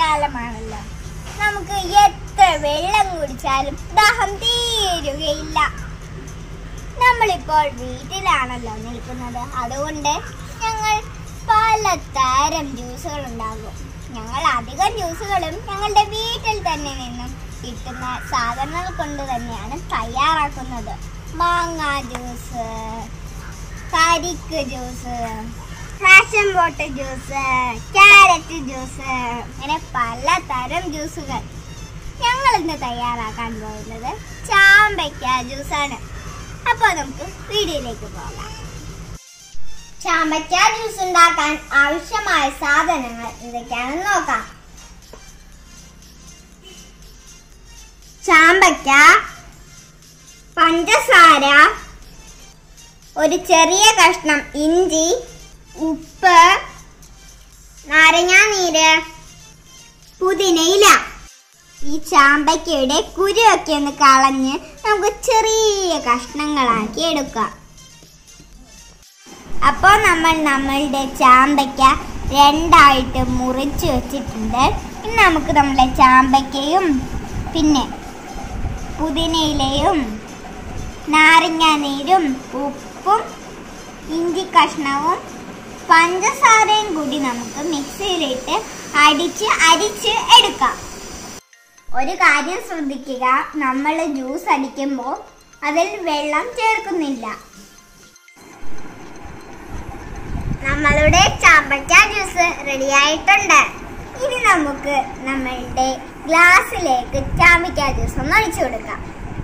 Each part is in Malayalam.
വേനൽക്കാലമാണല്ലോ നമുക്ക് എത്ര വെള്ളം കുടിച്ചാലും ദാഹം തീരുകയില്ല നമ്മളിപ്പോൾ വീട്ടിലാണല്ലോ നിൽക്കുന്നത് അതുകൊണ്ട് ഞങ്ങൾ പലതരം ജ്യൂസുകൾ ഉണ്ടാകും ഞങ്ങൾ അധികം ജ്യൂസുകളും ഞങ്ങളുടെ വീട്ടിൽ തന്നെ നിന്നും കിട്ടുന്ന സാധനങ്ങൾ കൊണ്ട് തന്നെയാണ് തയ്യാറാക്കുന്നത് മാങ്ങ ജ്യൂസ് കരിക്ക് juice passion fruit juice carrot juice അങ്ങനെ പലതരം ജ്യൂസുകൾ ഞങ്ങൾ ഇന്ന് തയ്യാറാക്കാൻ പോകുന്നത് ചാമ്പയ്ക്ക ജ്യൂസാണ് അപ്പോൾ നമുക്ക് വീഡിയോയിലേക്ക് പോകാം ചാമ്പയ്ക്ക ജ്യൂസ് ഉണ്ടാക്കാൻ ആവശ്യമായ സാധനങ്ങൾ എന്തൊക്കെയാണെന്ന് നോക്കാം ചാമ്പയ്ക്ക പഞ്ചസാര ഒരു ചെറിയ കഷ്ണം ഇഞ്ചി ഉപ്പ് നാരങ്ങാനീര് പുതിനയില ഈ ചാമ്പയ്ക്കയുടെ കുരുവൊക്കെ ഒന്ന് കളഞ്ഞ് നമുക്ക് ചെറിയ കഷ്ണങ്ങളാക്കി എടുക്കാം അപ്പോൾ നമ്മൾ നമ്മളുടെ ചാമ്പയ്ക്ക രണ്ടായിട്ട് മുറിച്ച് വെച്ചിട്ടുണ്ട് ഇനി നമുക്ക് നമ്മുടെ ചാമ്പയ്ക്കയും പിന്നെ പുതിനയിലയും നാരങ്ങാനീരും ഉപ്പും ഇഞ്ചി കഷ്ണവും പഞ്ചസാരയും കൂടി നമുക്ക് മിക്സിയിലിട്ട് അടിച്ച് അരിച്ച് എടുക്കാം ഒരു കാര്യം ശ്രദ്ധിക്കുക നമ്മൾ ജ്യൂസ് അടിക്കുമ്പോൾ അതിൽ വെള്ളം ചേർക്കുന്നില്ല നമ്മളുടെ ചാമ്പയ്ക്ക ജ്യൂസ് റെഡി ആയിട്ടുണ്ട് ഇനി നമുക്ക് നമ്മളുടെ ഗ്ലാസ്സിലേക്ക് ചാമ്പയ്ക്ക ജ്യൂസ് ഒന്ന് ഒഴിച്ചു കൊടുക്കാം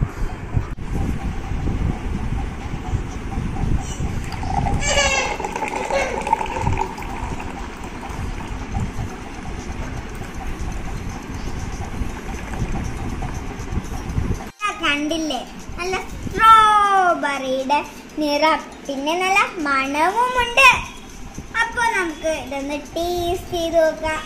ആ, കണ്ടില്ലേ നല്ല സ്ട്രോബെറിയുടെ നിറം പിന്നെ നല്ല മണവുമുണ്ട് അപ്പൊ നമുക്ക് ഇതൊന്ന് ടേസ്റ്റ് ചെയ്ത് നോക്കാം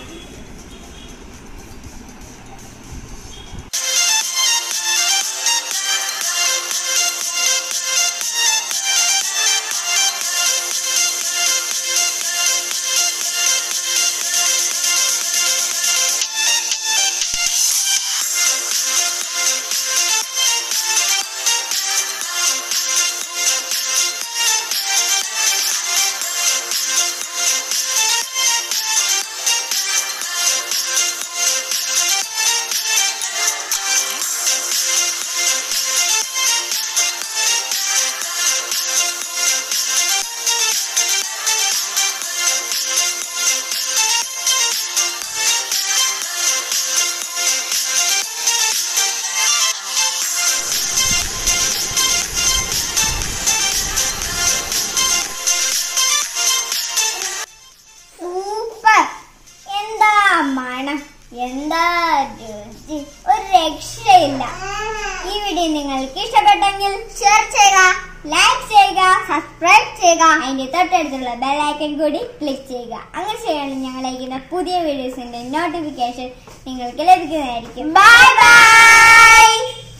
സൂപ്പർ എന്താ മണം എന്താ രുചി ഒരു രക്ഷയില്ല ഈ വീഡിയോ നിങ്ങൾക്ക് ഇഷ്ടപ്പെട്ടെങ്കിൽ ഷെയർ ചെയ്യുക ലൈക്ക് ചെയ്യുക സബ്സ്ക്രൈബ് ചെയ്യുക അതിന്റെ തൊട്ടടുത്തുള്ള ബെല്ലൈക്കൺ കൂടി ക്ലിക്ക് ചെയ്യുക അങ്ങനെ ചെയ്യണമെങ്കിൽ ഞങ്ങൾ അയക്കുന്ന പുതിയ വീഡിയോസിന്റെ നോട്ടിഫിക്കേഷൻ നിങ്ങൾക്ക് ലഭിക്കുന്നതായിരിക്കും ബൈ ബൈ